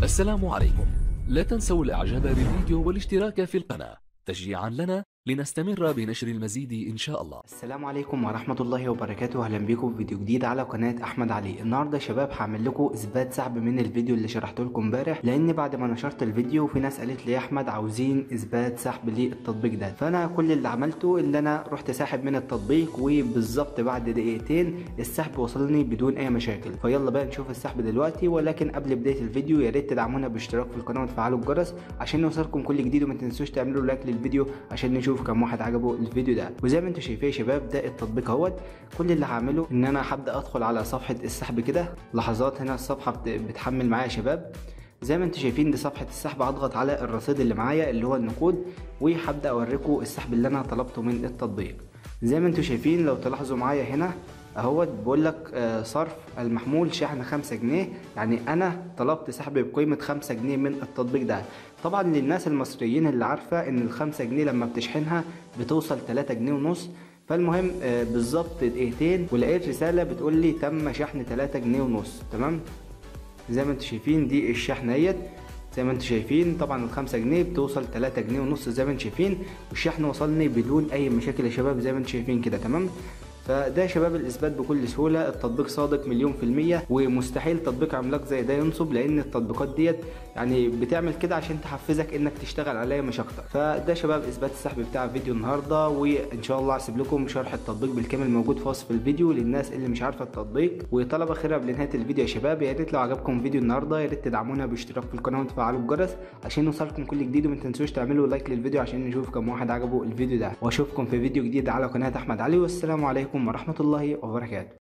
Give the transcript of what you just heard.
السلام عليكم لا تنسوا الاعجاب بالفيديو والاشتراك في القناة تشجيعا لنا لنستمر بنشر المزيد ان شاء الله السلام عليكم ورحمة الله وبركاته اهلا بيكم في فيديو جديد على قناة احمد علي النهاردة يا شباب هعمل لكم اثبات سحب من الفيديو اللي شرحته لكم امبارح لان بعد ما نشرت الفيديو في ناس قالت لي يا احمد عاوزين اثبات سحب للتطبيق ده فانا كل اللي عملته ان انا رحت ساحب من التطبيق وبالظبط بعد دقيقتين السحب وصلني بدون اي مشاكل فيلا بقى نشوف السحب دلوقتي ولكن قبل بداية الفيديو يا ريت تدعمونا باشتراك في القناة وتفعلوا الجرس عشان يوصلكم كل جديد وما تنسوش تعملوا لايك للفيديو عشان نشوف كم واحد عجبه الفيديو ده وزي ما انتم شايفين يا شباب ده التطبيق اهوت كل اللي هعمله ان انا هبدا ادخل على صفحه السحب كده لحظات هنا الصفحه بت- بتحمل معايا يا شباب زي ما انتم شايفين دي صفحه السحب هضغط على الرصيد اللي معايا اللي هو النقود وهبدا اوريكم السحب اللي انا طلبته من التطبيق زي ما انتم شايفين لو تلاحظوا معايا هنا اهوت بقول لك آه، صرف المحمول شحن 5 جنيه يعني انا طلبت سحب بقيمه 5 جنيه من التطبيق ده طبعا للناس المصريين اللي عارفه ان ال 5 جنيه لما بتشحنها بتوصل 3 جنيه ونص فالمهم آه، بالظبط دقيقتين ولقيت رساله بتقول لي تم شحن 3 جنيه ونص تمام زي ما انتم شايفين دي الشحنه اهيت زي ما انتم شايفين طبعا الخمسة جنيه بتوصل 3 جنيه ونص زي ما انتم شايفين والشحن وصلني بدون اي مشاكل يا شباب زي ما انتم شايفين كده تمام فده يا شباب الاثبات بكل سهوله التطبيق صادق مليون في الميه ومستحيل تطبيق عملاق زي ده ينصب لان التطبيقات ديت يعني بتعمل كده عشان تحفزك انك تشتغل عليها مش اكتر فده يا شباب اثبات السحب بتاع فيديو النهارده وان شاء الله هسيب لكم شرح التطبيق بالكامل موجود في وصف الفيديو للناس اللي مش عارفه التطبيق وطلب اخيرا قبل نهايه الفيديو يا شباب يا ريت لو عجبكم فيديو النهارده يا ريت تدعمونا باشتراك في القناه وتفعلوا الجرس عشان يوصلكم كل جديد وما تنسوش تعملوا لايك للفيديو عشان نشوف كم واحد عجبه الفيديو ده واشوفكم في فيديو جديد على قناه احمد علي والسلام عليكم ورحمه الله وبركاته